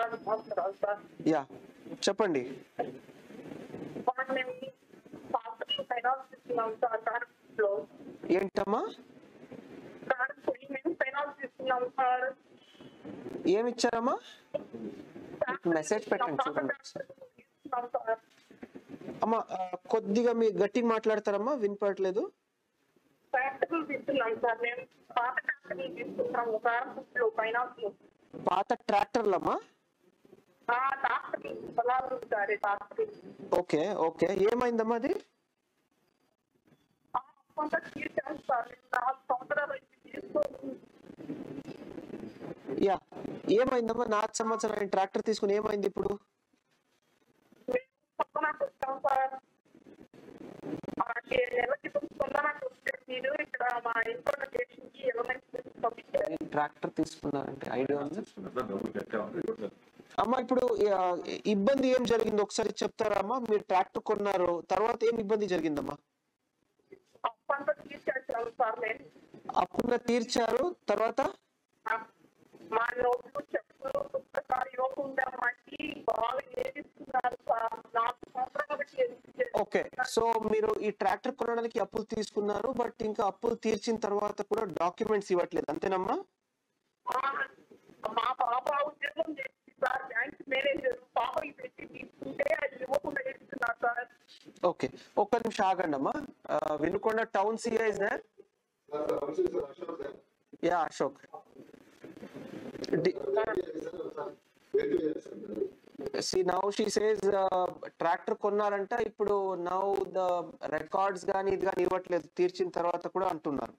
Sir నమస్కారం sir yeah చెప్పండి sir మేము పాత్రలు ఫైనాన్స్ తీసుకున్నాం సార్ కార్లో ఏంటమ్మా సార్ పోయి మేము ఫైనాన్స్ తీసుకున్నాం సార్ ఏమి ఇచ్చారమ్మా మెసేజ్ పెట్టండి చూడండి తీసుకున్నాం సార్ అమ్మా ఆ, కొద్దిగా మీ గట్టిగా మాట్లాడతారమ్మా వినపడట్లేదు ట్రాక్టర్లు తీసుకున్నాం సార్ మేము పాత ట్రాక్టర్లు తీసుకున్నాము కార్లో ఫైనాన్స్ లో పాత ట్రాక్టర్లమ్మా ఆ ట్రాక్టర్లు పొలాలు సార్ ఈ ట్రాక్టర్లు ఓకే ఓకే ఏమైందమ్మా అది ఆ, కొంత తీర్చాం సార్ మేము నాలుగు సంవత్సరాలు అయితే తీసుకోలేదు యా ఏమైందమ్మా నాలుగు సంవత్సరాలు ట్రాక్టర్ తీసుకుని ఏమైంది ఇప్పుడు మేము పొందనాకు వచ్చాం సార్ ఆ, ఏ నెల క్రితం పొందనాకు వస్తే మీరు ఇక్కడ మా ఇంట్లో స్టేషన్కి ఎలమెంట్స్ పంపించారు ట్రాక్టర్ తీసుకున్నారంటే ఐడియా ఉంది డబ్బులు కట్టాము అమ్మా ఇప్పుడు ఆ, ఇబ్బంది ఏం జరిగింది ఒకసారి చెప్తారా అమ్మా మీరు ట్రాక్టర్ కొన్నారు తర్వాత ఏం ఇబ్బంది జరిగిందమ్మా అప్పంతా తీర్చేసాం సార్ మేము అప్పుగా తీర్చారు తర్వాత ఆ, మా నోట్లు చెప్పులు పుస్తకాలు ఇవ్వకుండా మాకి బాగా ఏదిస్తున్నారు సార్ నాలుగు సంవత్సరాలకి ఏదిస్తున్నారు. ఓకే సో మీరు ఈ ట్రాక్టర్ కొనడానికి అప్పులు తీసుకున్నారు బట్ ఇంకా అప్పులు తీర్చిన తర్వాత కూడా డాక్యుమెంట్స్ ఇవ్వట్లేదు అంతేనమ్మా ఆ, మా పాప ఉద్యోగం చేసి సార్ బ్యాంక్ మేనేజర్ పాపకి పెట్టి తీసుకుంటే అది ఇవ్వకుండా చేస్తున్నారు సార్ ఓకే ఒక్క నిమిషం ఆగండి అమ్మా ఆ, Vinukonda town CI is there ya Ashok see now she says tractor కొన్నారంట ఇప్పుడు నౌ ద రికార్డ్స్ కానీ ఇది కానీ ఇవ్వట్లేదు తీర్చిన తర్వాత కూడా అంటున్నారు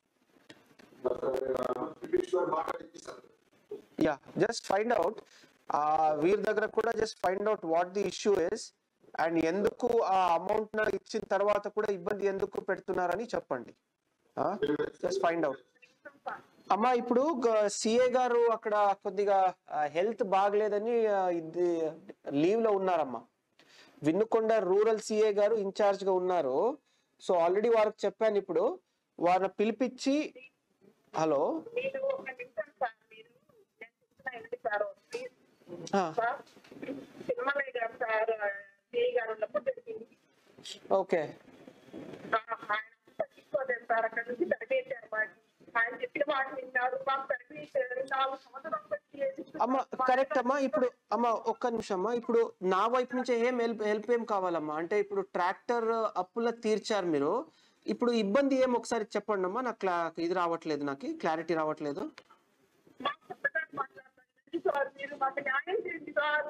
యా జస్ట్ ఫైండ్ అవుట్ వీరి దగ్గర కూడా just find out what the issue is and ఎందుకు ఆ అమౌంట్ ఇచ్చిన తర్వాత కూడా ఇబ్బంది ఎందుకు పెడుతున్నారని చెప్పండి జస్ట్ ఫైండ్ అవుట్ అమ్మా ఇప్పుడు సిఏ గారు అక్కడ కొద్దిగా హెల్త్ బాగలేదని ఆ, ఇది లీవ్ లో ఉన్నారమ్మా విన్నుకొండ రూరల్ సిఏ గారు ఇన్ఛార్జ్ గా ఉన్నారు సో ఆల్రెడీ వారికి చెప్పాను ఇప్పుడు వారిని పిలిపించి హలో మీరు ఒక నిమిషం సార్ మీరు నేను చెప్తున్నానండి సార్ ప్లీజ్ ఆ, sir Tirumalaiah garu sir CI గారు ఉన్నప్పుడు జరిగింది ఓకే ఆ, ఆయన తీసుకోలేదు సార్ అక్కడ నుంచి తరిపేశారు మాకు ఆయన చెప్పిన మాట విన్నారు మాకు తరిపేశారు నాలుగు సంవత్సరాలు బట్టి ఏదిస్తున్నారు. అమ్మ కరెక్ట్ అమ్మా ఇప్పుడు అమ్మ ఒక్క నిమిషం అమ్మా ఇప్పుడు నా వైపు నుంచి ఏం హెల్ప్ హెల్ప్ ఏం కావాలమ్మా అంటే ఇప్పుడు ట్రాక్టర్ అప్పుల తీర్చారు మీరు ఇప్పుడు ఇబ్బంది ఏం ఒకసారి చెప్పండి అమ్మా నాకు క్లా- ఇది రావట్లేదు నాకు క్లారిటీ రావట్లేదు మాకు కొత్తగా మాట్లాడతారు సార్ మీరు మాకు న్యాయం చేయండి సార్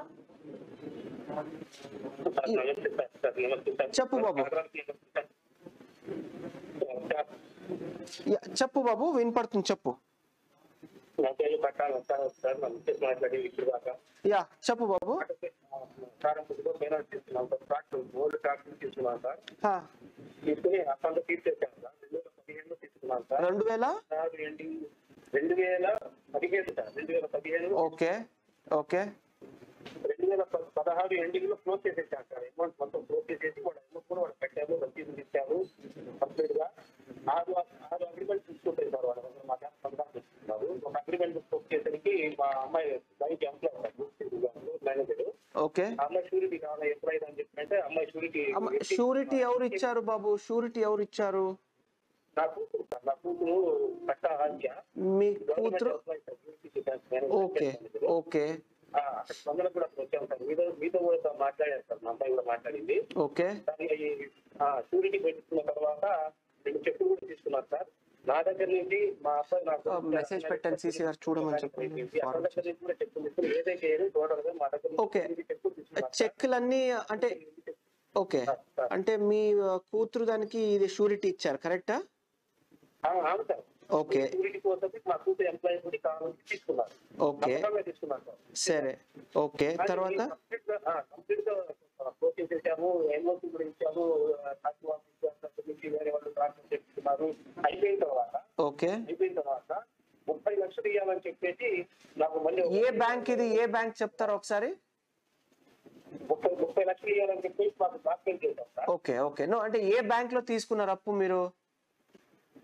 సార్ నమస్తే సార్ సార్ నమస్తే సార్ చెప్పు బాబు. యా, చెప్పు బాబు వినపడుతుంది చెప్పు నా పేరు పట్టాలి వస్తాను సార్ నమస్తే మాట్లాడి ఇప్పుడు దాకా యా చెప్పు బాబు ప్రారంభంలో ఫైనాన్స్ తీసుకున్నాం సార్ ట్రాక్టర్ ఓల్డ్ ట్రాక్టర్ తీసుకున్నాం సార్ హా, తీసుకుని అకౌంట్ తీర్చేసాను సార్ రెండు వేల పదిహేను తీసుకున్నాం సార్ రెండు వేల సార్ ఏంటి రెండు వేల పదిహేను సార్ రెండు వేల పదిహేను ఓకే ఓకే రెండు వేల ప- పదహారు ఎండింగ్ లో క్లోజ్ చేసేసాను సార్ అమౌంట్ మొత్తం క్లోజ్ చేసేసి వాడు అమౌంట్ కూడా వాడు కట్టాము రసీదులు ఇచ్చాము కంప్లీట్ గా ఆరు ఆరు అగ్రిమెంట్ తీసుకుంటాయి సార్ వాళ్ళ దగ్గర మా బ్యాంక్ సంతకాలు తీసుకున్నారు ఒక అగ్రిమెంట్ క్లోజ్ చేసరికి మా అమ్మాయి bank employee sir manager okay అమ్మాయి షూరిటీ కావాలి ఎప్పుడైతే అని చెప్పంటే అమ్మాయి షూరిటీ అమ్మ షూరిటీ ఎవరు ఇచ్చారు బాబు షూరిటీ ఎవరు ఇచ్చారు నా కూతురు సార్ నా కూతురు పట్ట ఆద్య మీ గవర్నమెంట్ కూతురు employee sir unity finance manager okay okay ఆ, అక్కడ స్పందన కూడా వచ్చాం సార్ మీతో మీతో కూడా మాట్లాడారు సార్ మా అమ్మాయి కూడా మాట్లాడింది ఓకే దాని ఈ, ఆ, షూరిటీ పెట్టుకున్న తర్వాత రెండు చెక్కులు కూడా తీసుకున్నారు సార్ నా దగ్గర నుంచి మా అబ్బాయి నాకు ఆ, మెసేజ్ పెట్టండి, CC గారు చూడమని చెప్పండి. అక్కడ దగ్గర నుంచి కూడా చెక్కులు తీసుకుని ఏదైతే ఏదో టోటల్ గా మా దగ్గర నుంచి ఓకే. ఎనిమిది చెక్కులు తీసుకున్నారు సార్. చెక్లన్నీ అంటే ఓకే అంటే మీ ఆ, కూతురు దానికి ఇది షూరిటీ ఇచ్చారు కరెక్టా ఆ, అవును సార్ ఓకే షూరిటీ కోసం మా కూతురు ఎంప్లాయీ కూడా కావాలని తీసుకున్నారు ఓకే నమ్మకంగా తీసుకున్నారు సార్ సరే ఓకే తర్వాత కంప్లీట్ గా కంప్లీట్ గా క్లోజ్ చేసేసాము ఎన్ఓసి కూడా ఇచ్చాము తక్కువ నుంచి వేరే వాళ్ళు ట్రాన్స్ఫర్ చేస్తున్నారు అయిపోయిన తర్వాత ఓకే అయిపోయిన తర్వాత ముప్పై లక్షలు ఇవ్వాలని చెప్పేసి నాకు మళ్ళీ ఒక- ఏ బ్యాంక్ ఇది ఏ బ్యాంక్ చెప్తారా ఒకసారి ముప్పై ముప్పై లక్షలు ఇవ్వాలని చెప్పేసి మాకు డాక్యుమెంట్ చేశాం సార్ ఓకే ఓకే నో అంటే ఏ బ్యాంక్ లో తీసుకున్నారు అప్పు మీరు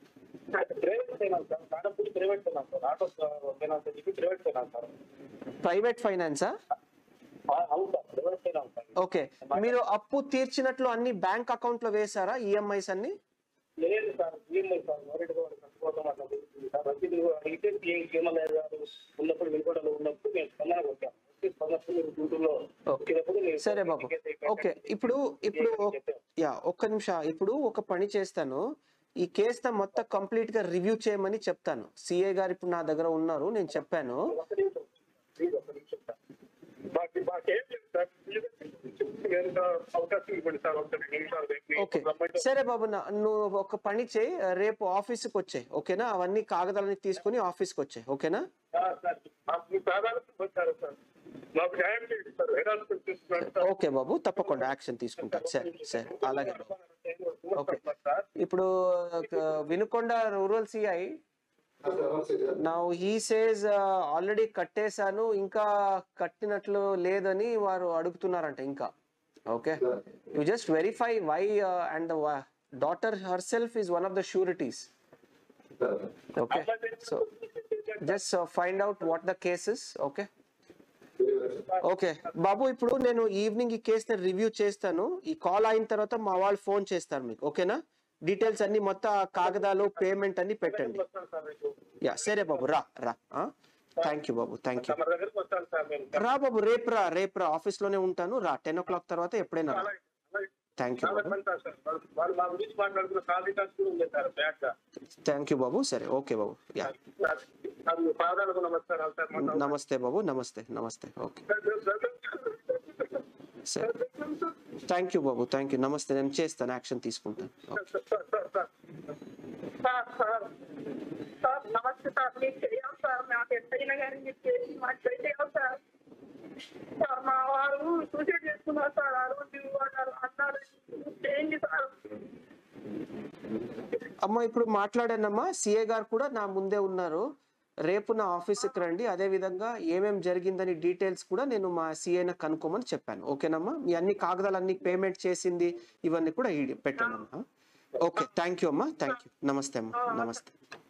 private finance sir Kadapudi private finance sir auto finance అని చెప్పి ప్రైవేట్ ఫైనాన్స్ సార్ ప్రైవేట్ ఫైనాన్సా ఆ, అవును sir private finance sir okay మీరు అప్పు తీర్చినట్లు అన్ని బ్యాంక్ అకౌంట్ లో వేశారా ఈఎంఐస్ అన్ని లేదు సార్ ఈఎంఐ సార్ మొదటి కూడా కట్టుకోవడం అట్లా జరుగుతుంది సార్ రసీదు అడిగితే సీఎంఎల్ఏ గారు ఉన్నప్పుడు వినుకోవడంలో ఉన్నప్పుడు మేము స్పందన కొట్టాం వచ్చి స్పందనప్పుడు మీరు గుంటూరులో వచ్చినప్పుడు మీరు సరే బాబు ఓకే ఇప్పుడు ఇప్పుడు యా ఒక్క నిమిషం ఇప్పుడు ఒక పని చేస్తాను ఈ కేసు మొత్తం కంప్లీట్ గా రివ్యూ చేయమని చెప్తాను సిఏ గారు ఇప్పుడు నా దగ్గర ఉన్నారు నేను చెప్పాను ఒక్క నిమిషం ప్లీజ్ ఒక్క నిమిషం సార్ మాకు మాకేం లేదు సార్ మీరు ఎంత అవకాశం ఇవ్వండి సార్ ఒక రెండు నిమిషాలు రేపు ఓకే రమ్మంటే సరే బాబు నా- నువ్వు ఒక పని చేయి రేపు ఆఫీస్కి వచ్చాయి ఓకేనా అవన్నీ కాగదాలని తీసుకుని ఆఫీస్కి వచ్చాయి ఓకేనా ఆ, సార్ మాకు మీ ప్రాధాన్యత వచ్చారు సార్ మాకు న్యాయం చేయండి సార్ హెరాస్మెంట్ చేస్తున్నారు సార్ ఓకే బాబు తప్పకుండా యాక్షన్ తీసుకుంటాను సరే సరే అలాగే ఓకే ఇప్పుడు ఆ, వినుకొండ రూరల్ సిఐ నా హీ సేజ్ ఆల్రెడీ కట్టేశాను ఇంకా కట్టినట్లు లేదని వారు అడుగుతున్నారంట ఇంకా okay you just verify why and daughter herself is one of the sureties okay so just find out what the cases okay okay బాబు ఇప్పుడు నేను ఈవినింగ్ ఈ కేసు రివ్యూ చేస్తాను ఈ కాల్ అయిన తర్వాత మా వాళ్ళు ఫోన్ చేస్తారు మీకు ఓకేనా డీటెయిల్స్ అన్ని మొత్తం ఆ కాగదాలు పేమెంట్ అన్ని పెట్టండి వస్తాను సార్ రేపు యా సరే బాబు రా రా థ్యాంక్ యూ బాబు థ్యాంక్ యూ తమ దగ్గరికి వస్తాను సార్ మేము రా బాబు రేపు రా రేపు రా ఆఫీస్ లోనే ఉంటాను రా టెన్ ఓ క్లాక్ తర్వాత ఎప్పుడైనా రా అలాగే అలాగే థ్యాంక్ యూ చాలా బాబు మంది సార్ వాళ్ళు- వాళ్ళు మా గురించి మాట్లాడుతున్న కాల్ రికార్డ్స్ కూడా ఉంది సార్ బ్యాక్ గా థ్యాంక్ యూ బాబు సరే ఓకే బాబు యా సార్ సార్ మీ పాదాలకు నమస్కారాలు సార్ మాకు నమస్తే బాబు నమస్తే నమస్తే ఓకే సరే థ్యాంక్ యూ బాబు థ్యాంక్ యూ నమస్తే నేను చేస్తాను యాక్షన్ తీసుకుంటాను okay sir sir sir sir sir sir నమస్తే సార్ మీకు చేయాలి సార్ మాకు ఎట్టయినా కానీ మీరు చేసి మాకు చేయాలి సార్ సార్ మా వారు సూసైడ్ చేసుకున్నారు సార్ ఆ రోజు అన్నారు అన్నారు చేయండి సార్ అమ్మ ఇప్పుడు మాట్లాడానమ్మా సిఏ గారు కూడా నా ముందే ఉన్నారు రేపు నా ఆఫీస్కి రండి అదే విధంగా ఏమేం జరిగిందని డీటెయిల్స్ కూడా నేను మా సిఏని కనుక్కోమని చెప్పాను ఓకేనమ్మా మీ అన్ని కాగదాలు అన్ని పేమెంట్ చేసింది ఇవన్నీ కూడా ఈ- పెట్టానమ్మా ఓకే థ్యాంక్ యూ అమ్మా థ్యాంక్ యూ నమస్తే అమ్మా నమస్తే